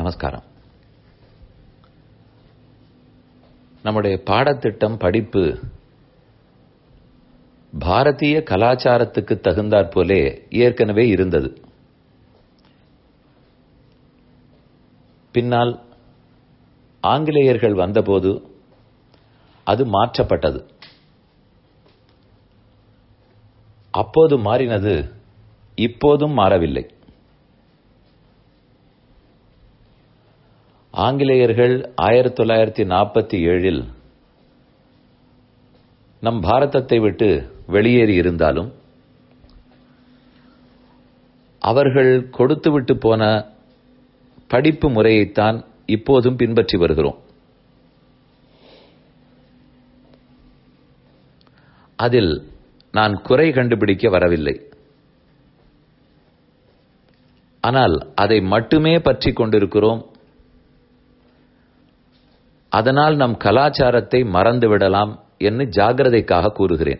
நமஸ்காரம் நம்முடைய பாடத்திட்டம் படிப்பு பாரதிய கலாச்சாரத்துக்கு தகுந்தாற் போலே ஏற்கனவே இருந்தது பின்னால் ஆங்கிலேயர்கள் வந்தபோது அது மாற்றப்பட்டது அப்போது மாறினது இப்போதும் மாறவில்லை ஆங்கிலேயர்கள் ஆயிரத்தி தொள்ளாயிரத்தி நாற்பத்தி ஏழில் நம் பாரதத்தை விட்டு வெளியேறி இருந்தாலும் அவர்கள் கொடுத்துவிட்டு போன படிப்பு முறையைத்தான் இப்போதும் பின்பற்றி வருகிறோம் அதில் நான் குறை கண்டுபிடிக்க வரவில்லை ஆனால் அதை மட்டுமே பற்றி கொண்டிருக்கிறோம் அதனால் நம் கலாச்சாரத்தை மறந்து விடலாம் என்று ஜாகிரதைக்காக கூறுகிறேன்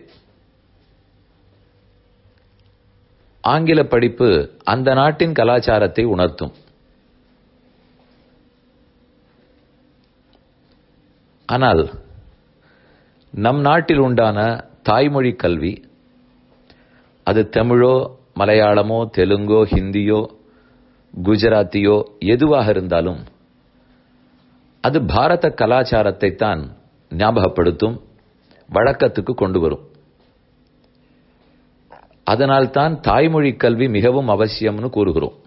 ஆங்கில படிப்பு அந்த நாட்டின் கலாச்சாரத்தை உணர்த்தும் ஆனால் நம் நாட்டில் உண்டான தாய்மொழி கல்வி அது தமிழோ மலையாளமோ தெலுங்கோ ஹிந்தியோ குஜராத்தியோ எதுவாக இருந்தாலும் அது பாரத கலாச்சாரத்தை தான் ஞாபகப்படுத்தும் வழக்கத்துக்கு கொண்டு வரும் அதனால்தான் தாய்மொழி கல்வி மிகவும் அவசியம்னு கூறுகிறோம்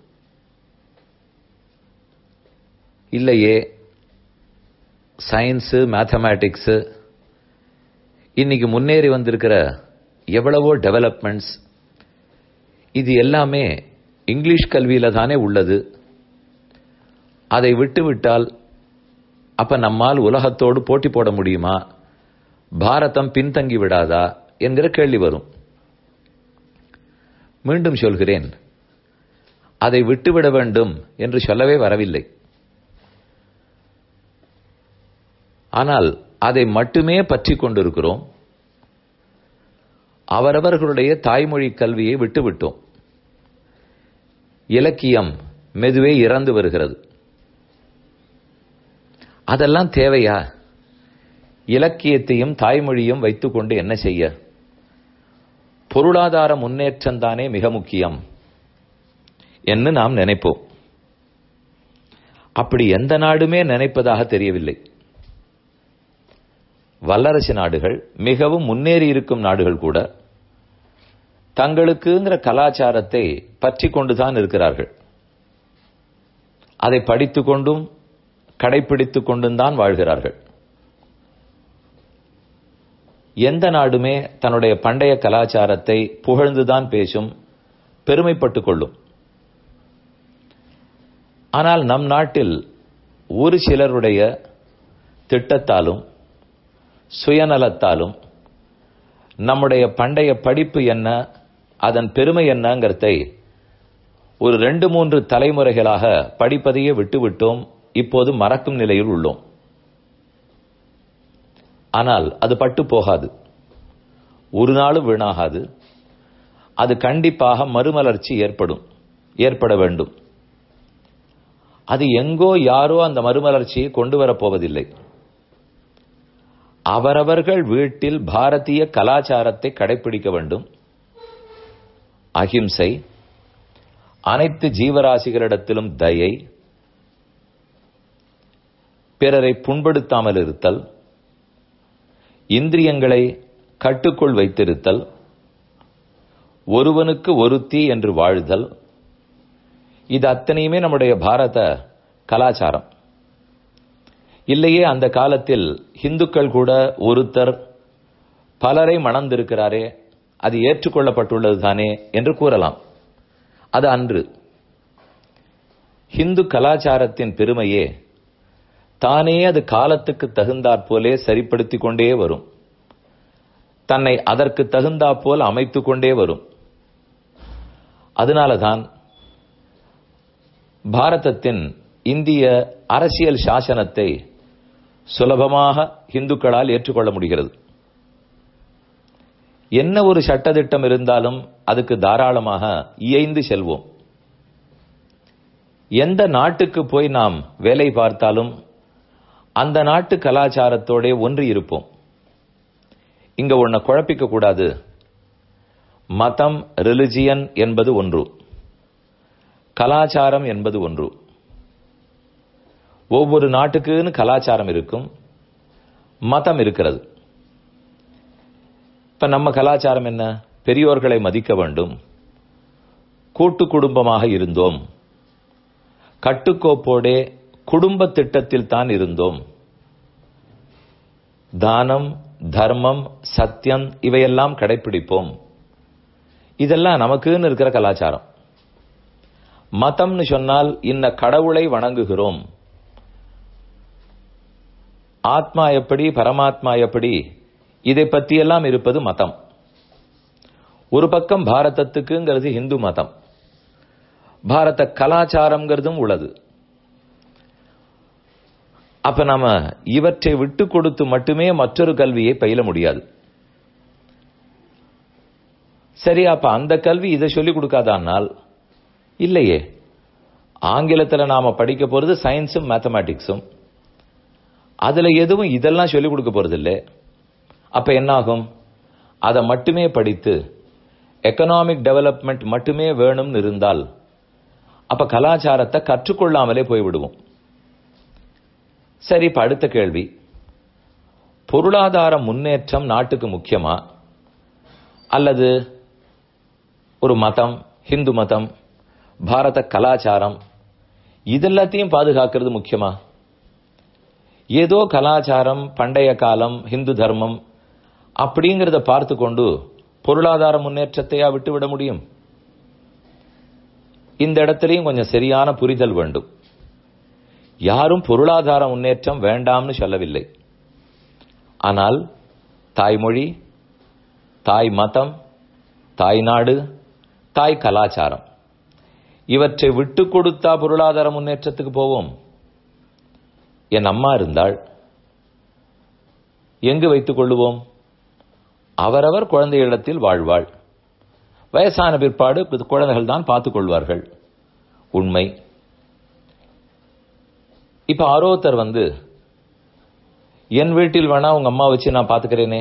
இல்லையே சயின்ஸு மேத்தமேட்டிக்ஸு இன்னைக்கு முன்னேறி வந்திருக்கிற எவ்வளவோ டெவலப்மெண்ட்ஸ் இது எல்லாமே இங்கிலீஷ் கல்வியில தானே உள்ளது அதை விட்டுவிட்டால் அப்ப நம்மால் உலகத்தோடு போட்டி போட முடியுமா பாரதம் பின்தங்கி விடாதா என்கிற கேள்வி வரும் மீண்டும் சொல்கிறேன் அதை விட்டுவிட வேண்டும் என்று சொல்லவே வரவில்லை ஆனால் அதை மட்டுமே பற்றி கொண்டிருக்கிறோம் அவரவர்களுடைய தாய்மொழி கல்வியை விட்டுவிட்டோம் இலக்கியம் மெதுவே இறந்து வருகிறது அதெல்லாம் தேவையா இலக்கியத்தையும் தாய்மொழியும் வைத்துக்கொண்டு என்ன செய்ய பொருளாதார முன்னேற்றம் தானே மிக முக்கியம் என்று நாம் நினைப்போம் அப்படி எந்த நாடுமே நினைப்பதாக தெரியவில்லை வல்லரசு நாடுகள் மிகவும் முன்னேறி இருக்கும் நாடுகள் கூட தங்களுக்குங்கிற கலாச்சாரத்தை பற்றி கொண்டுதான் இருக்கிறார்கள் அதை படித்துக் கொண்டும் கடைபிடித்துக் கொண்டும் தான் வாழ்கிறார்கள் எந்த நாடுமே தன்னுடைய பண்டைய கலாச்சாரத்தை புகழ்ந்துதான் பேசும் பெருமைப்பட்டுக் கொள்ளும் ஆனால் நம் நாட்டில் ஒரு சிலருடைய திட்டத்தாலும் சுயநலத்தாலும் நம்முடைய பண்டைய படிப்பு என்ன அதன் பெருமை என்னங்கிறதை ஒரு ரெண்டு மூன்று தலைமுறைகளாக படிப்பதையே விட்டுவிட்டோம் இப்போது மறக்கும் நிலையில் உள்ளோம் ஆனால் அது பட்டு போகாது ஒரு நாளும் வீணாகாது அது கண்டிப்பாக மறுமலர்ச்சி ஏற்படும் ஏற்பட வேண்டும் அது எங்கோ யாரோ அந்த மறுமலர்ச்சியை கொண்டு வரப்போவதில்லை அவரவர்கள் வீட்டில் பாரதிய கலாச்சாரத்தை கடைபிடிக்க வேண்டும் அகிம்சை அனைத்து ஜீவராசிகளிடத்திலும் தயை பிறரை புண்படுத்தாமல் இருத்தல் இந்திரியங்களை கட்டுக்குள் வைத்திருத்தல் ஒருவனுக்கு ஒருத்தி என்று வாழ்தல் இது அத்தனையுமே நம்முடைய பாரத கலாச்சாரம் இல்லையே அந்த காலத்தில் இந்துக்கள் கூட ஒருத்தர் பலரை மணந்திருக்கிறாரே அது ஏற்றுக்கொள்ளப்பட்டுள்ளது தானே என்று கூறலாம் அது அன்று ஹிந்து கலாச்சாரத்தின் பெருமையே தானே அது காலத்துக்கு தகுந்தாற்போலே சரிப்படுத்திக் கொண்டே வரும் தன்னை அதற்கு தகுந்தாற்போல் அமைத்துக் கொண்டே வரும் அதனாலதான் பாரதத்தின் இந்திய அரசியல் சாசனத்தை சுலபமாக இந்துக்களால் ஏற்றுக்கொள்ள முடிகிறது என்ன ஒரு சட்டத்திட்டம் இருந்தாலும் அதுக்கு தாராளமாக இயைந்து செல்வோம் எந்த நாட்டுக்கு போய் நாம் வேலை பார்த்தாலும் அந்த நாட்டு கலாச்சாரத்தோட ஒன்றி இருப்போம் இங்க உன்னை குழப்பிக்க கூடாது மதம் ரிலிஜியன் என்பது ஒன்று கலாச்சாரம் என்பது ஒன்று ஒவ்வொரு நாட்டுக்குன்னு கலாச்சாரம் இருக்கும் மதம் இருக்கிறது இப்ப நம்ம கலாச்சாரம் என்ன பெரியோர்களை மதிக்க வேண்டும் கூட்டு குடும்பமாக இருந்தோம் கட்டுக்கோப்போடே குடும்ப திட்டத்தில் தான் இருந்தோம் தானம் தர்மம் சத்தியம் இவையெல்லாம் கடைபிடிப்போம் இதெல்லாம் நமக்குன்னு இருக்கிற கலாச்சாரம் மதம்னு சொன்னால் இன்ன கடவுளை வணங்குகிறோம் ஆத்மா எப்படி பரமாத்மா எப்படி இதை பற்றியெல்லாம் இருப்பது மதம் ஒரு பக்கம் பாரதத்துக்குங்கிறது இந்து மதம் பாரத கலாச்சாரம்ங்கிறதும் உள்ளது அப்ப நாம இவற்றை விட்டு கொடுத்து மட்டுமே மற்றொரு கல்வியை பயில முடியாது சரி அப்ப அந்த கல்வி இதை சொல்லிக் கொடுக்காதானால் இல்லையே ஆங்கிலத்துல நாம படிக்க போறது சயின்ஸும் மேத்தமேட்டிக்ஸும் அதுல எதுவும் இதெல்லாம் சொல்லிக் கொடுக்க போறது இல்லை அப்ப என்னாகும் அதை மட்டுமே படித்து எக்கனாமிக் டெவலப்மெண்ட் மட்டுமே வேணும்னு இருந்தால் அப்ப கலாச்சாரத்தை கற்றுக்கொள்ளாமலே போய்விடுவோம் சரி இப்ப அடுத்த கேள்வி பொருளாதார முன்னேற்றம் நாட்டுக்கு முக்கியமா அல்லது ஒரு மதம் ஹிந்து மதம் பாரத கலாச்சாரம் இதெல்லாத்தையும் பாதுகாக்கிறது முக்கியமா ஏதோ கலாச்சாரம் பண்டைய காலம் ஹிந்து தர்மம் அப்படிங்கிறத பார்த்து கொண்டு பொருளாதார முன்னேற்றத்தையா விட்டுவிட முடியும் இந்த இடத்துலையும் கொஞ்சம் சரியான புரிதல் வேண்டும் யாரும் பொருளாதார முன்னேற்றம் வேண்டாம்னு சொல்லவில்லை ஆனால் தாய்மொழி தாய் மதம் தாய் நாடு தாய் கலாச்சாரம் இவற்றை விட்டு கொடுத்தா பொருளாதார முன்னேற்றத்துக்கு போவோம் என் அம்மா இருந்தால் எங்கு வைத்துக் கொள்ளுவோம் அவரவர் குழந்தைகளிடத்தில் வாழ்வாள் வயசான பிற்பாடு குழந்தைகள் தான் பார்த்துக் கொள்வார்கள் உண்மை இப்ப ஆரோத்தர் வந்து என் வீட்டில் வேணா உங்க அம்மா வச்சு நான் பாத்துக்கிறேனே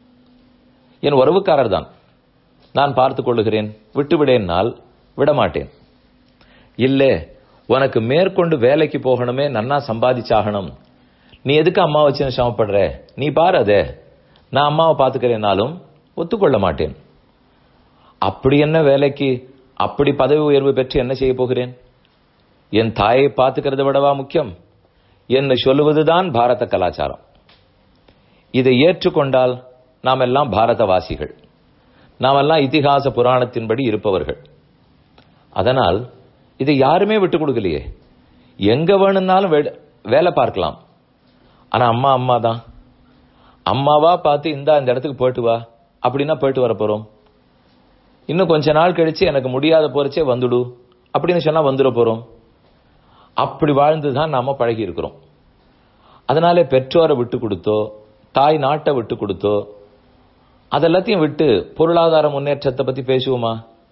என் உறவுக்காரர் தான் நான் பார்த்துக் கொள்ளுகிறேன் விட்டுவிடேன்னால் விடமாட்டேன் இல்ல உனக்கு மேற்கொண்டு வேலைக்கு போகணுமே நன்னா சம்பாதிச்சாகணும் நீ எதுக்கு அம்மா வச்சு சமப்படுற நீ பாரு அதே நான் அம்மாவை பாத்துக்கிறேனாலும் ஒத்துக்கொள்ள மாட்டேன் அப்படி என்ன வேலைக்கு அப்படி பதவி உயர்வு பெற்று என்ன செய்ய போகிறேன் என் தாயை பார்த்துக்கிறத விடவா முக்கியம் என்று சொல்லுவதுதான் பாரத கலாச்சாரம் இதை ஏற்றுக்கொண்டால் நாம் எல்லாம் பாரதவாசிகள் நாம் எல்லாம் இதிகாச புராணத்தின்படி இருப்பவர்கள் அதனால் இதை யாருமே விட்டு கொடுக்கலையே எங்க வேணும்னாலும் வேலை பார்க்கலாம் ஆனா அம்மா அம்மா தான் அம்மாவா பார்த்து இந்தா இந்த இடத்துக்கு போயிட்டு வா அப்படின்னா போயிட்டு வர போறோம் இன்னும் கொஞ்ச நாள் கழிச்சு எனக்கு முடியாத போறச்சே வந்துடு அப்படின்னு சொன்னா வந்துட போறோம் அப்படி வாழ்ந்துதான் நாம பழகி இருக்கிறோம் அதனாலே பெற்றோரை விட்டு கொடுத்தோ தாய் நாட்டை விட்டு கொடுத்தோ அதெல்லாத்தையும் விட்டு பொருளாதார முன்னேற்றத்தை பத்தி பேசுவோமா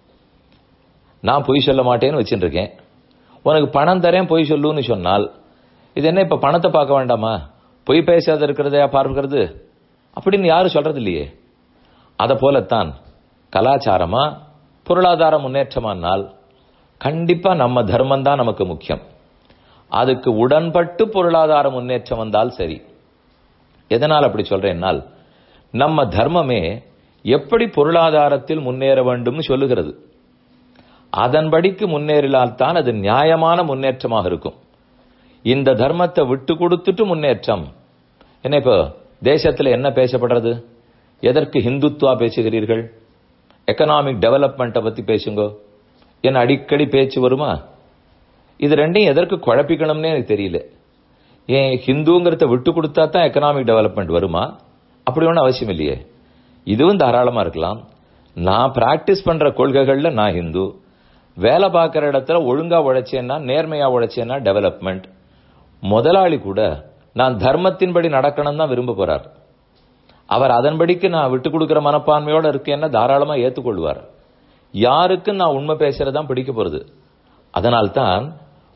நான் பொய் சொல்ல மாட்டேன்னு வச்சுட்டு இருக்கேன் உனக்கு பணம் தரேன் பொய் சொல்லுன்னு சொன்னால் இது என்ன இப்ப பணத்தை பார்க்க வேண்டாமா பொய் பேசாத இருக்கிறதையா பார்க்கிறது அப்படின்னு யாரும் சொல்றது இல்லையே அதை போலத்தான் கலாச்சாரமா பொருளாதார முன்னேற்றமானால் கண்டிப்பா நம்ம தர்மம் தான் நமக்கு முக்கியம் அதுக்கு உடன்பட்டு பொருளாதார முன்னேற்றம் வந்தால் சரி எதனால் அப்படி சொல்றேன்னால் நம்ம தர்மமே எப்படி பொருளாதாரத்தில் முன்னேற வேண்டும்னு சொல்லுகிறது அதன்படிக்கு முன்னேறினால்தான் அது நியாயமான முன்னேற்றமாக இருக்கும் இந்த தர்மத்தை விட்டு கொடுத்துட்டு முன்னேற்றம் என்ன இப்போ தேசத்துல என்ன பேசப்படுறது எதற்கு ஹிந்துத்வா பேசுகிறீர்கள் எக்கனாமிக் டெவலப்மெண்ட்டை பத்தி பேசுங்க என் அடிக்கடி பேச்சு வருமா இது ரெண்டையும் எதற்கு குழப்பிக்கணும்னே எனக்கு தெரியல ஏன் ஹிந்துங்கிறத விட்டு கொடுத்தா தான் எக்கனாமிக் டெவலப்மெண்ட் வருமா அப்படி ஒன்றும் அவசியம் இல்லையே இதுவும் தாராளமா இருக்கலாம் நான் பிராக்டிஸ் பண்ற கொள்கைகள்ல நான் ஹிந்து வேலை பார்க்குற இடத்துல ஒழுங்கா உழைச்சேன்னா நேர்மையா உழைச்சேன்னா டெவலப்மெண்ட் முதலாளி கூட நான் தர்மத்தின்படி நடக்கணும் தான் விரும்ப போறார் அவர் அதன்படிக்கு நான் விட்டு கொடுக்கிற மனப்பான்மையோட இருக்கேன்னா தாராளமா ஏத்துக்கொள்வார் யாருக்கு நான் உண்மை பேசுறதான் பிடிக்க போறது அதனால்தான்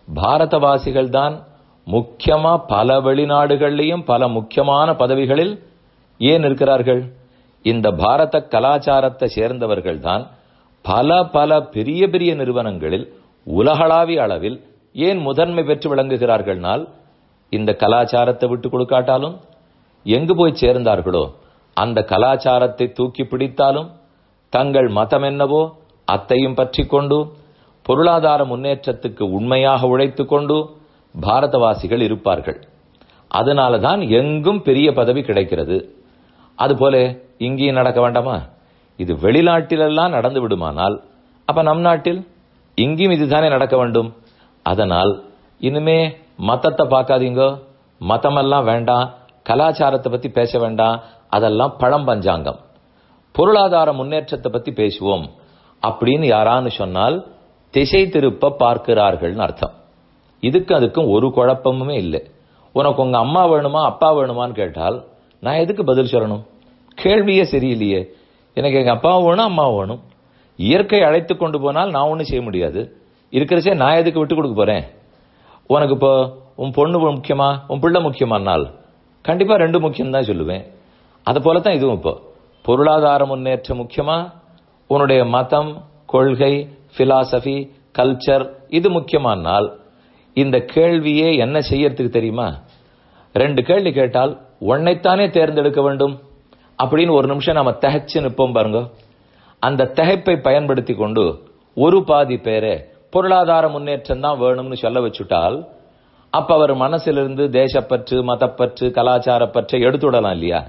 பாரதவாசிகள் தான் முக்கியமா பல வெளிநாடுகள்லையும் பல முக்கியமான பதவிகளில் ஏன் இருக்கிறார்கள் இந்த பாரத கலாச்சாரத்தை சேர்ந்தவர்கள் தான் பல பல பெரிய பெரிய நிறுவனங்களில் உலகளாவிய அளவில் ஏன் முதன்மை பெற்று விளங்குகிறார்கள்னால் இந்த கலாச்சாரத்தை விட்டு கொடுக்காட்டாலும் எங்கு போய் சேர்ந்தார்களோ அந்த கலாச்சாரத்தை தூக்கி பிடித்தாலும் தங்கள் மதம் என்னவோ அத்தையும் பற்றி கொண்டு பொருளாதார முன்னேற்றத்துக்கு உண்மையாக உழைத்துக் கொண்டு பாரதவாசிகள் இருப்பார்கள் அதனால தான் எங்கும் பெரிய பதவி கிடைக்கிறது அதுபோல இங்கேயும் நடக்க வேண்டாமா இது வெளிநாட்டிலெல்லாம் நடந்து விடுமானால் அப்ப நம் நாட்டில் இங்கேயும் இதுதானே நடக்க வேண்டும் அதனால் இனிமே மதத்தை பார்க்காதீங்க மதமெல்லாம் வேண்டாம் கலாச்சாரத்தை பத்தி பேச வேண்டாம் அதெல்லாம் பழம் பஞ்சாங்கம் பொருளாதார முன்னேற்றத்தை பத்தி பேசுவோம் அப்படின்னு யாரான்னு சொன்னால் திசை திருப்ப பார்க்கிறார்கள்னு அர்த்தம் இதுக்கு அதுக்கும் ஒரு குழப்பமுமே இல்லை உனக்கு உங்க அம்மா வேணுமா அப்பா வேணுமான்னு கேட்டால் நான் எதுக்கு பதில் சொல்லணும் கேள்வியே சரியில்லையே எனக்கு எங்க அப்பா வேணும் அம்மா வேணும் இயற்கை அழைத்து கொண்டு போனால் நான் ஒன்றும் செய்ய முடியாது இருக்கிறச்சே நான் எதுக்கு விட்டு கொடுக்க போறேன் உனக்கு இப்போ உன் பொண்ணு முக்கியமா உன் பிள்ளை முக்கியமானால் கண்டிப்பா ரெண்டு முக்கியம் தான் சொல்லுவேன் அது போலத்தான் இதுவும் இப்போ பொருளாதார முன்னேற்றம் முக்கியமா உன்னுடைய மதம் கொள்கை பிலாசபி கல்ச்சர் இது முக்கியமானால் இந்த கேள்வியே என்ன செய்யறதுக்கு தெரியுமா ரெண்டு கேள்வி கேட்டால் உன்னைத்தானே தேர்ந்தெடுக்க வேண்டும் அப்படின்னு ஒரு நிமிஷம் நாம தகைச்சு நிற்போம் பாருங்க அந்த தகைப்பை பயன்படுத்தி கொண்டு ஒரு பாதி பேரை பொருளாதார முன்னேற்றம் தான் வேணும்னு சொல்ல வச்சுட்டால் அப்ப அவர் மனசிலிருந்து தேசப்பற்று மதப்பற்று கலாச்சாரப்பற்றை எடுத்துடலாம் இல்லையா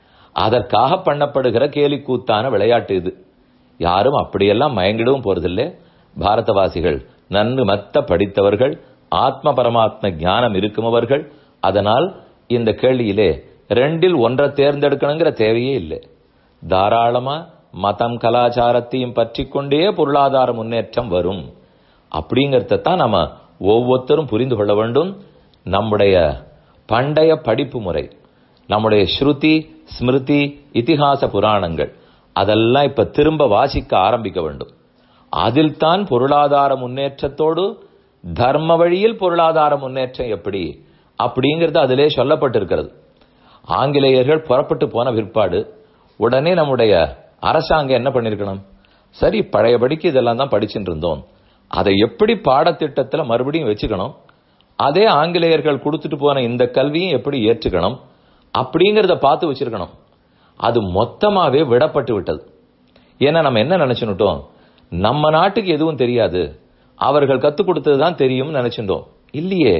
அதற்காக பண்ணப்படுகிற கேலிக்கூத்தான விளையாட்டு இது யாரும் அப்படியெல்லாம் மயங்கிடவும் போறதில்லை பாரதவாசிகள் நன்கு மத்த படித்தவர்கள் ஆத்ம பரமாத்ம ஞானம் இருக்குமவர்கள் அதனால் இந்த கேள்வியிலே ரெண்டில் ஒன்றை தேர்ந்தெடுக்கணுங்கிற தேவையே இல்லை தாராளமா மதம் கலாச்சாரத்தையும் பற்றி கொண்டே பொருளாதார முன்னேற்றம் வரும் அப்படிங்கறத தான் நம்ம ஒவ்வொருத்தரும் புரிந்து கொள்ள வேண்டும் நம்முடைய பண்டைய படிப்பு முறை நம்முடைய ஸ்ருதி ஸ்மிருதி இதிகாச புராணங்கள் அதெல்லாம் இப்ப திரும்ப வாசிக்க ஆரம்பிக்க வேண்டும் அதில் தான் பொருளாதார முன்னேற்றத்தோடு தர்ம வழியில் பொருளாதார முன்னேற்றம் எப்படி அப்படிங்கிறது அதிலே சொல்லப்பட்டிருக்கிறது ஆங்கிலேயர்கள் புறப்பட்டு போன பிற்பாடு உடனே நம்முடைய அரசாங்கம் என்ன பண்ணிருக்கணும் சரி பழையபடிக்கு இதெல்லாம் தான் படிச்சுட்டு இருந்தோம் அதை எப்படி பாடத்திட்டத்துல மறுபடியும் வச்சுக்கணும் அதே ஆங்கிலேயர்கள் கொடுத்துட்டு போன இந்த கல்வியும் எப்படி ஏற்றுக்கணும் அப்படிங்கறத பார்த்து வச்சிருக்கணும் அது மொத்தமாவே விடப்பட்டு விட்டது ஏன்னா நம்ம என்ன நினைச்சுட்டோம் நம்ம நாட்டுக்கு எதுவும் தெரியாது அவர்கள் கத்துக் கொடுத்தது தான் தெரியும் நினைச்சிருந்தோம் இல்லையே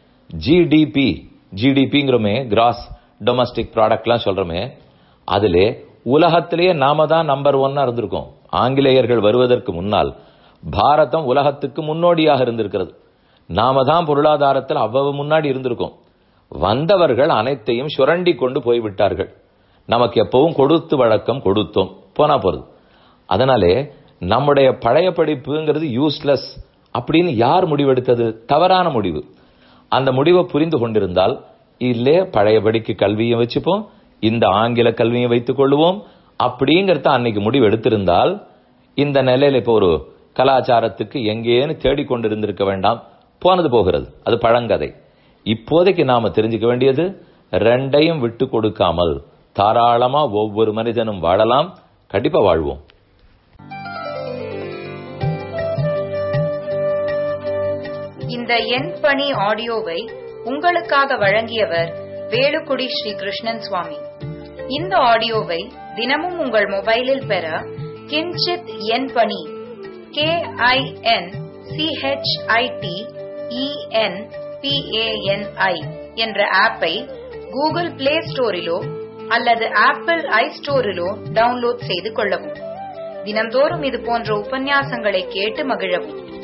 ஜிடிபி ஜிடிபிங்கிறோமே கிராஸ் டொமஸ்டிக் ப்ராடக்ட்லாம் சொல்றோமே அதிலே உலகத்திலேயே நாம தான் நம்பர் ஒன்னா இருந்திருக்கோம் ஆங்கிலேயர்கள் வருவதற்கு முன்னால் பாரதம் உலகத்துக்கு முன்னோடியாக இருந்திருக்கிறது நாம தான் பொருளாதாரத்தில் அவ்வளவு முன்னாடி இருந்திருக்கோம் வந்தவர்கள் அனைத்தையும் சுரண்டி கொண்டு போய்விட்டார்கள் நமக்கு எப்பவும் கொடுத்து வழக்கம் கொடுத்தோம் போனா போறது அதனாலே நம்முடைய பழைய படிப்புங்கிறது யூஸ்லெஸ் அப்படின்னு யார் முடிவெடுத்தது தவறான முடிவு அந்த முடிவை புரிந்து கொண்டிருந்தால் இல்லே பழையபடிக்கு கல்வியை வச்சுப்போம் இந்த ஆங்கில கல்வியை வைத்துக் கொள்ளுவோம் அப்படிங்கறத அன்னைக்கு முடிவு எடுத்திருந்தால் இந்த நிலையில இப்போ ஒரு கலாச்சாரத்துக்கு எங்கேன்னு தேடிக்கொண்டிருந்திருக்க வேண்டாம் போனது போகிறது அது பழங்கதை இப்போதைக்கு நாம தெரிஞ்சுக்க வேண்டியது ரெண்டையும் விட்டு கொடுக்காமல் தாராளமா ஒவ்வொரு மனிதனும் வாழலாம் கண்டிப்பா வாழ்வோம் இந்த எண் பணி ஆடியோவை உங்களுக்காக வழங்கியவர் வேலுக்குடி ஸ்ரீ கிருஷ்ணன் சுவாமி இந்த ஆடியோவை தினமும் உங்கள் மொபைலில் பெற கிஞ்சித் எண் பணி கே ஐ என் சிஹெச்ஐடி இஎன் பிஏஎன்ஐ என்ற ஆப்பை கூகுள் பிளே ஸ்டோரிலோ அல்லது ஆப்பிள் ஐ ஸ்டோரிலோ டவுன்லோட் செய்து கொள்ளவும் தினந்தோறும் இது போன்ற உபன்யாசங்களை கேட்டு மகிழவும்